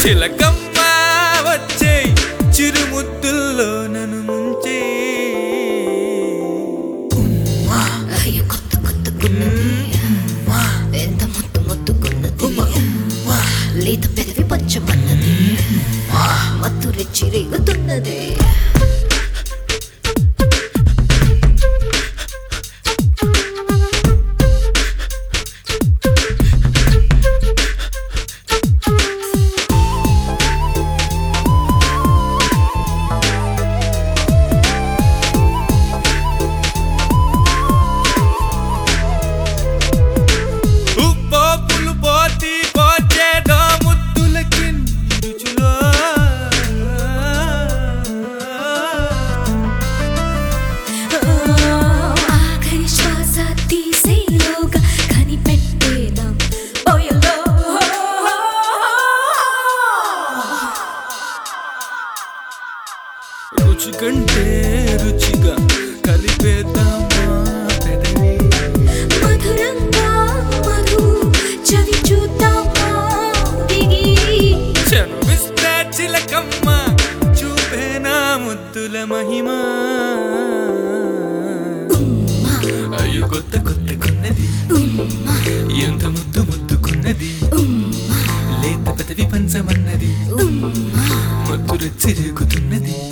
చిలకమ్మ వచ్చే చిరుముద్దుల్లో నన్ను ముంచే అయ్యో కొత్త కొత్తకున్నది ఎంత ముద్దు ముద్దుకున్నది లేత పెదవి పంచమన్నది మత్తు రెచ్చి రేగుతున్నది ఉప్పో పులు పోతి పోచేదో ముద్దులకి రుచులో ఆఖరి శ్వాస తీసేలోగా కనిపెట్టేనా ఓయలో రుచి కంటే రుచిగా కలిపేద్దామా పెదవి మధురంగా మధు చవి చూద్దామా దిగి చనువిస్తే చిలకమ్మ చూపేనా ముద్దుల మహిమ అయ్యో కొత్త కొత్త కొన్నది ఎంత ముద్దు ముద్దుకున్నది లేత పెదవి పంచమన్నది మత్తు రెచ్చి రేగుతున్నది